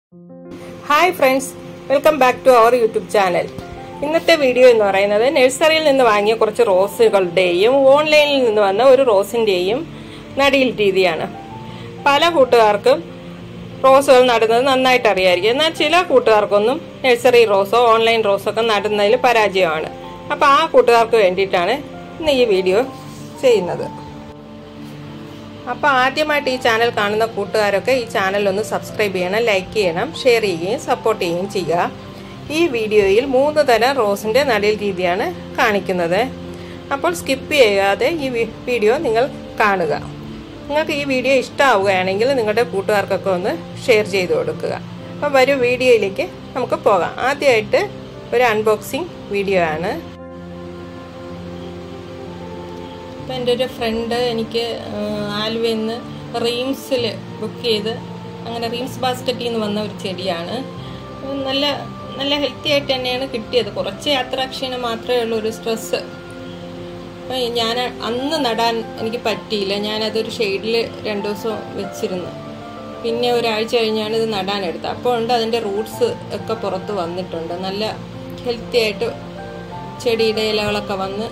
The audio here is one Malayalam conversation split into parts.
hi friends welcome back to our YouTube channel ഇന്നത്തെ വീഡിയോ എന്ന് പറയുന്നത് നഴ്സറിയിൽ നിന്ന് വാങ്ങിയ കുറച്ച് റോസുകളുടെയും ഓൺലൈനിൽ നിന്ന് വന്ന ഒരു റോസിന്റെയും നടീൽ രീതിയാണ് പല കൂട്ടുകാർക്കും റോസുകൾ നടുന്നത് നന്നായിട്ട് അറിയായിരിക്കും എന്നാൽ ചില കൂട്ടുകാർക്കൊന്നും നഴ്സറി റോസോ ഓൺലൈൻ റോസോ ഒക്കെ നടുന്നതിൽ പരാജയമാണ് അപ്പോൾ ആ കൂട്ടുകാർക്ക് വേണ്ടിയിട്ടാണ് ഇന്ന് ഈ വീഡിയോ ചെയ്യുന്നത് അപ്പോൾ ആദ്യമായിട്ട് ഈ ചാനൽ കാണുന്ന കൂട്ടുകാരൊക്കെ ഈ ചാനൽ ഒന്ന് സബ്സ്ക്രൈബ് ചെയ്യണം ലൈക്ക് ചെയ്യണം ഷെയർ ചെയ്യുകയും സപ്പോർട്ട് ചെയ്യുകയും ചെയ്യുക ഈ വീഡിയോയിൽ മൂന്ന് തരം റോസിൻ്റെ നടീൽ രീതിയാണ് കാണിക്കുന്നത് അപ്പോൾ സ്കിപ്പ് ചെയ്യാതെ ഈ വീഡിയോ നിങ്ങൾ കാണുക നിങ്ങൾക്ക് ഈ വീഡിയോ ഇഷ്ടമാവുകയാണെങ്കിൽ നിങ്ങളുടെ കൂട്ടുകാർക്കൊക്കെ ഒന്ന് ഷെയർ ചെയ്ത് കൊടുക്കുക അപ്പോൾ വരും വീഡിയോയിലേക്ക് നമുക്ക് പോകാം ആദ്യമായിട്ട് ഒരു അൺബോക്സിങ് വീഡിയോ ആണ് ഇപ്പം എൻ്റെ ഒരു ഫ്രണ്ട് എനിക്ക് ആലുവയിൽ നിന്ന് റീംസിൽ ബുക്ക് ചെയ്ത് അങ്ങനെ റീംസ് ബാസ്ക്കറ്റിൽ നിന്ന് വന്ന ഒരു ചെടിയാണ് നല്ല നല്ല ഹെൽത്തി ആയിട്ട് തന്നെയാണ് കിട്ടിയത് കുറച്ച് യാത്രാക്ഷീണം മാത്രമേ ഉള്ളൂ ഒരു സ്ട്രെസ്സ് അപ്പം ഞാൻ അന്ന് നടാൻ എനിക്ക് പറ്റിയില്ല ഞാനതൊരു ഷെയ്ഡിൽ രണ്ട് ദിവസം വെച്ചിരുന്നു പിന്നെ ഒരാഴ്ച കഴിഞ്ഞാണ് ഇത് നടാനെടുത്തത് അപ്പോൾ ഉണ്ട് അതിൻ്റെ റൂട്ട്സ് ഒക്കെ പുറത്ത് വന്നിട്ടുണ്ട് നല്ല ഹെൽത്തി ആയിട്ട് ചെടിയുടെ ഇലകളൊക്കെ വന്ന്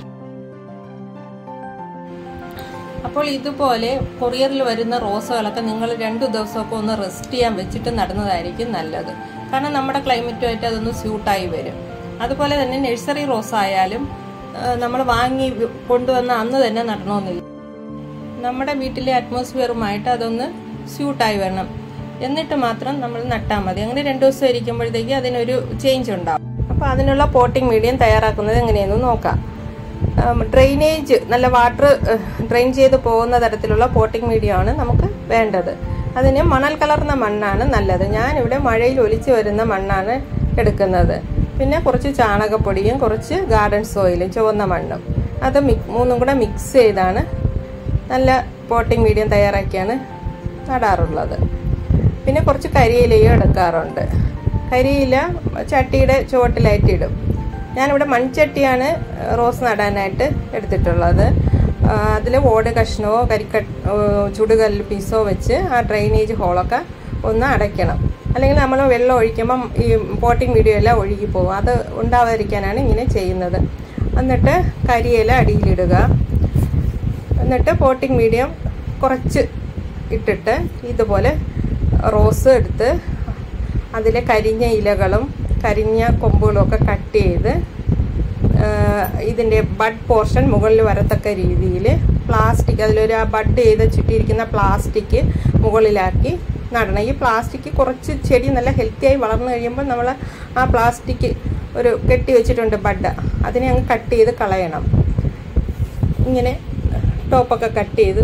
അപ്പോൾ ഇതുപോലെ കൊറിയറിൽ വരുന്ന റോസുകളൊക്കെ നിങ്ങൾ രണ്ടു ദിവസമൊക്കെ ഒന്ന് റെസ്റ്റ് ചെയ്യാൻ വെച്ചിട്ട് നടുന്നതായിരിക്കും നല്ലത് കാരണം നമ്മുടെ ക്ലൈമറ്റുമായിട്ട് അതൊന്ന് സ്യൂട്ടായി വരും അതുപോലെ തന്നെ നഴ്സറി റോസ് ആയാലും നമ്മൾ വാങ്ങി കൊണ്ടുവന്ന അന്ന് തന്നെ നടണമെന്നില്ല നമ്മുടെ വീട്ടിലെ അറ്റ്മോസ്ഫിയറുമായിട്ട് അതൊന്ന് സ്യൂട്ടായി വരണം എന്നിട്ട് മാത്രം നമ്മൾ നട്ടാൽ മതി അങ്ങനെ രണ്ടു ദിവസം ഇരിക്കുമ്പോഴത്തേക്ക് അതിനൊരു ചേഞ്ച് ഉണ്ടാവും അപ്പോൾ അതിനുള്ള പോട്ടിംഗ് മീഡിയം തയ്യാറാക്കുന്നത് എങ്ങനെയെന്ന് നോക്കാം ഡ്രെയിനേജ് നല്ല വാട്ടർ ഡ്രെയിൻ ചെയ്ത് പോകുന്ന തരത്തിലുള്ള പോട്ടിംഗ് മീഡിയമാണ് നമുക്ക് വേണ്ടത് അതിന് മണൽ കലർന്ന മണ്ണാണ് നല്ലത് ഞാനിവിടെ മഴയിൽ ഒലിച്ചു വരുന്ന മണ്ണാണ് എടുക്കുന്നത് പിന്നെ കുറച്ച് ചാണകപ്പൊടിയും കുറച്ച് ഗാർഡൻ സോയിലും ചുവന്ന മണ്ണും അത് മിക് മൂന്നും കൂടെ മിക്സ് ചെയ്താണ് നല്ല പോട്ടിംഗ് മീഡിയം തയ്യാറാക്കിയാണ് നടാറുള്ളത് പിന്നെ കുറച്ച് കരിയിലയും എടുക്കാറുണ്ട് കരിയില ചട്ടിയുടെ ചുവട്ടിലായിട്ട് ഇടും ഞാനിവിടെ മൺചട്ടിയാണ് റോസ് നടാനായിട്ട് എടുത്തിട്ടുള്ളത് അതിൽ ഓട് കഷ്ണമോ കരിക്ക ചുടുകല്ല് പീസോ വെച്ച് ആ ഡ്രെയിനേജ് ഹോളൊക്കെ ഒന്ന് അടയ്ക്കണം അല്ലെങ്കിൽ നമ്മൾ വെള്ളം ഒഴിക്കുമ്പം ഈ പോട്ടിംഗ് വീഡിയോ എല്ലാം ഒഴുകി പോകും അത് ഉണ്ടാവാതിരിക്കാനാണ് ഇങ്ങനെ ചെയ്യുന്നത് എന്നിട്ട് കരിയില അടിയിലിടുക എന്നിട്ട് പോട്ടിംഗ് മീഡിയം കുറച്ച് ഇട്ടിട്ട് ഇതുപോലെ റോസ് എടുത്ത് അതിലെ കരിഞ്ഞ ഇലകളും കരിഞ്ഞ കൊമ്പുകളും ഒക്കെ കട്ട് ചെയ്ത് ഇതിൻ്റെ ബഡ് പോർഷൻ മുകളിൽ വരത്തക്ക രീതിയിൽ പ്ലാസ്റ്റിക് അതിലൊരു ആ ബഡ് ചെയ്ത് ചുറ്റിയിരിക്കുന്ന പ്ലാസ്റ്റിക് മുകളിലാക്കി നടണം ഈ പ്ലാസ്റ്റിക് കുറച്ച് ചെടി നല്ല ഹെൽത്തിയായി വളർന്നു കഴിയുമ്പോൾ നമ്മൾ ആ പ്ലാസ്റ്റിക് ഒരു കെട്ടി വെച്ചിട്ടുണ്ട് ബഡ് അതിനെ അങ്ങ് കട്ട് ചെയ്ത് കളയണം ഇങ്ങനെ ടോപ്പൊക്കെ കട്ട് ചെയ്ത്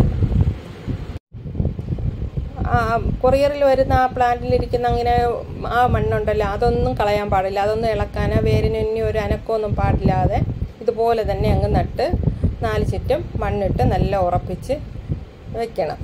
കൊറിയറിൽ വരുന്ന ആ പ്ലാന്റിലിരിക്കുന്ന അങ്ങനെ ആ മണ്ണുണ്ടല്ലോ അതൊന്നും കളയാൻ പാടില്ല അതൊന്നും ഇളക്കാനോ വേരിന് ഇനി ഒരു അനക്കമൊന്നും പാടില്ലാതെ ഇതുപോലെ തന്നെ അങ്ങ് നട്ട് നാല് ചുറ്റും മണ്ണിട്ട് നല്ല ഉറപ്പിച്ച് വെക്കണം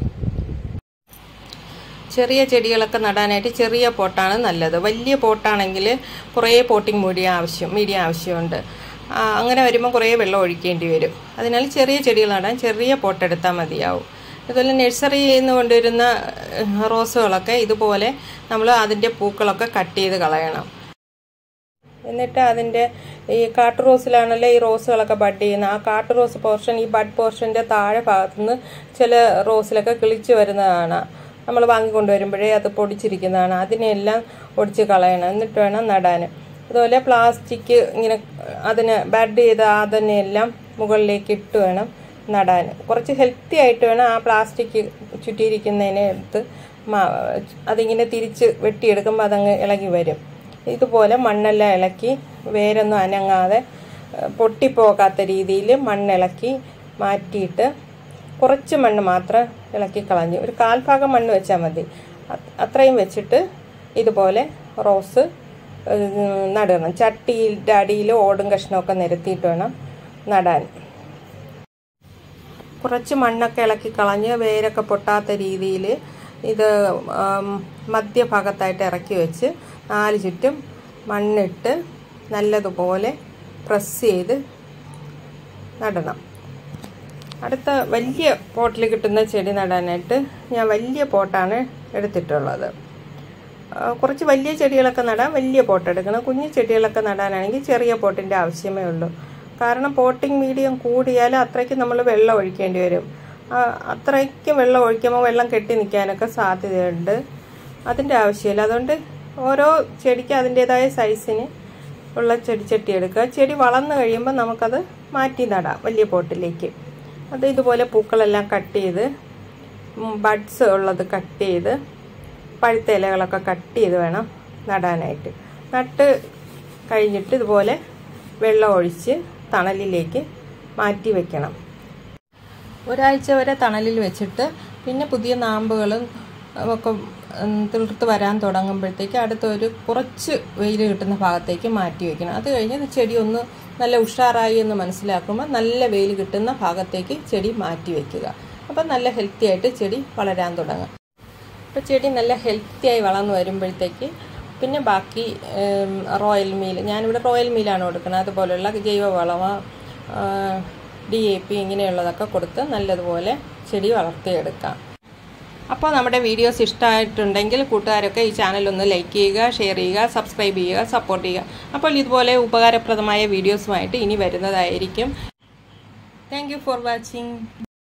ചെറിയ ചെടികളൊക്കെ നടാനായിട്ട് ചെറിയ പോട്ടാണ് നല്ലത് വലിയ പോട്ടാണെങ്കിൽ കുറേ പോട്ടിംഗ് മീഡിയ ആവശ്യം മീഡിയ ആവശ്യമുണ്ട് അങ്ങനെ വരുമ്പോൾ കുറേ വെള്ളം ഒഴിക്കേണ്ടി വരും അതിനാൽ ചെറിയ ചെടികൾ നടാൻ ചെറിയ പോട്ടെടുത്താൽ മതിയാവും അതുപോലെ നഴ്സറിയിൽ നിന്ന് കൊണ്ടുവരുന്ന റോസുകളൊക്കെ ഇതുപോലെ നമ്മൾ അതിൻ്റെ പൂക്കളൊക്കെ കട്ട് ചെയ്ത് കളയണം എന്നിട്ട് അതിൻ്റെ ഈ കാട്ടു റോസിലാണല്ലോ ഈ റോസുകളൊക്കെ ബഡ് ചെയ്യുന്നത് ആ കാട്ടു റോസ് പോർഷൻ ഈ ബഡ് പോർഷൻ്റെ താഴെ ഭാഗത്തുനിന്ന് ചില റോസിലൊക്കെ കിളിച്ച് വരുന്നതാണ് നമ്മൾ വാങ്ങിക്കൊണ്ടുവരുമ്പോഴേ അത് പൊടിച്ചിരിക്കുന്നതാണ് അതിനെല്ലാം ഒടിച്ച് കളയണം എന്നിട്ട് വേണം നടാൻ അതുപോലെ പ്ലാസ്റ്റിക് ഇങ്ങനെ അതിന് ബഡ് ചെയ്ത അതിനെല്ലാം മുകളിലേക്ക് ഇട്ട് വേണം നടാൻ കുറച്ച് ഹെൽത്തി ആയിട്ട് വേണം ആ പ്ലാസ്റ്റിക് ചുറ്റിയിരിക്കുന്നതിനെ എടുത്ത് അതിങ്ങനെ തിരിച്ച് വെട്ടിയെടുക്കുമ്പോൾ അതങ്ങ് ഇളകി വരും ഇതുപോലെ മണ്ണെല്ലാം ഇളക്കി വേരൊന്നും അനങ്ങാതെ പൊട്ടിപ്പോകാത്ത രീതിയിൽ മണ്ണിളക്കി മാറ്റിയിട്ട് കുറച്ച് മണ്ണ് മാത്രം ഇളക്കി കളഞ്ഞ് ഒരു കാൽഭാഗം മണ്ണ് വെച്ചാൽ മതി അത്രയും വെച്ചിട്ട് ഇതുപോലെ റോസ് നടണം ചട്ടിയുടെ അടിയിൽ ഓടും കഷ്ണമൊക്കെ നിരത്തിയിട്ട് വേണം നടാൻ കുറച്ച് മണ്ണൊക്കെ ഇളക്കി കളഞ്ഞ് വേരൊക്കെ പൊട്ടാത്ത രീതിയിൽ ഇത് മധ്യഭാഗത്തായിട്ട് ഇറക്കി വെച്ച് നാല് ചുറ്റും മണ്ണിട്ട് നല്ലതുപോലെ പ്രസ് ചെയ്ത് നടണം അടുത്ത വലിയ പോട്ടിൽ കിട്ടുന്ന ചെടി നടാനായിട്ട് ഞാൻ വലിയ പോട്ടാണ് എടുത്തിട്ടുള്ളത് ആ, കുറച്ച് വലിയ ചെടികളൊക്കെ നടാൻ വലിയ പോട്ട് എടുക്കണം കുഞ്ഞു ചെടികളൊക്കെ നടാനാണെങ്കിൽ ചെറിയ പോട്ടിൻ്റെ ആവശ്യമേ ഉള്ളൂ കാരണം പോട്ടിംഗ് മീഡിയം കൂടിയാൽ അത്രയ്ക്ക് നമ്മൾ വെള്ളം ഒഴിക്കേണ്ടി വരും ആ, അത്രയ്ക്ക് വെള്ളം ഒഴിക്കുമ്പോൾ വെള്ളം കെട്ടി നിൽക്കാനൊക്കെ സാധ്യതയുണ്ട് അതിൻ്റെ ആവശ്യമില്ല അതുകൊണ്ട് ഓരോ ചെടിക്ക് അതിൻ്റെതായ സൈസിന് ഉള്ള ചെടിച്ചട്ടി എടുക്കുക ചെടി വളർന്നു കഴിയുമ്പോൾ നമുക്കത് മാറ്റി നടാം വലിയ പോട്ടിലേക്ക് അത് ഇതുപോലെ പൂക്കളെല്ലാം കട്ട് ചെയ്ത് ബഡ്സ് ഉള്ളത് കട്ട് ചെയ്ത് പഴുത്ത ഇലകളൊക്കെ കട്ട് ചെയ്ത് വേണം നടാനായിട്ട് നട്ട് കഴിഞ്ഞിട്ട് ഇതുപോലെ വെള്ളം ഒഴിച്ച് തണലിലേക്ക് മാറ്റി വെക്കണം ഒരാഴ്ച വരെ തണലിൽ വെച്ചിട്ട് പിന്നെ പുതിയ നാമ്പുകളും ഒക്കെ ഉം, തിളിർത്ത് വരാൻ തുടങ്ങുമ്പോഴത്തേക്ക് അടുത്ത ഒരു കുറച്ച് വെയിൽ കിട്ടുന്ന ഭാഗത്തേക്ക് മാറ്റി വെക്കണം അത് കഴിഞ്ഞ് ഇത് ചെടി ഒന്ന് നല്ല ഉഷാറായി എന്ന് മനസ്സിലാക്കുമ്പോൾ നല്ല വെയിൽ കിട്ടുന്ന ഭാഗത്തേക്ക് ചെടി മാറ്റി വെക്കുക അപ്പം നല്ല ഹെൽത്തി ആയിട്ട് ചെടി വളരാൻ തുടങ്ങും അപ്പോൾ ചെടി നല്ല ഹെൽത്തിയായി വളർന്നു വരുമ്പോഴത്തേക്ക് പിന്നെ ബാക്കി ഉം, റോയൽ മീൽ ഞാനിവിടെ റോയൽ മീലാണ് കൊടുക്കുന്നത് അതുപോലെയുള്ള ജൈവ വളമ ഡി എ പി ഇങ്ങനെയുള്ളതൊക്കെ കൊടുത്ത് നല്ലതുപോലെ ചെടി വളർത്തിയെടുക്കാം അപ്പോൾ നമ്മുടെ വീഡിയോസ് ഇഷ്ടമായിട്ടുണ്ടെങ്കിൽ കൂട്ടുകാരൊക്കെ ഈ ചാനൽ ഒന്ന് ലൈക്ക് ചെയ്യുക ഷെയർ ചെയ്യുക സബ്സ്ക്രൈബ് ചെയ്യുക സപ്പോർട്ട് ചെയ്യുക അപ്പോൾ ഇതുപോലെ ഉപകാരപ്രദമായ വീഡിയോസുമായിട്ട് ഇനി വരുന്നതായിരിക്കും താങ്ക് യു ഫോർ വാച്ചിങ്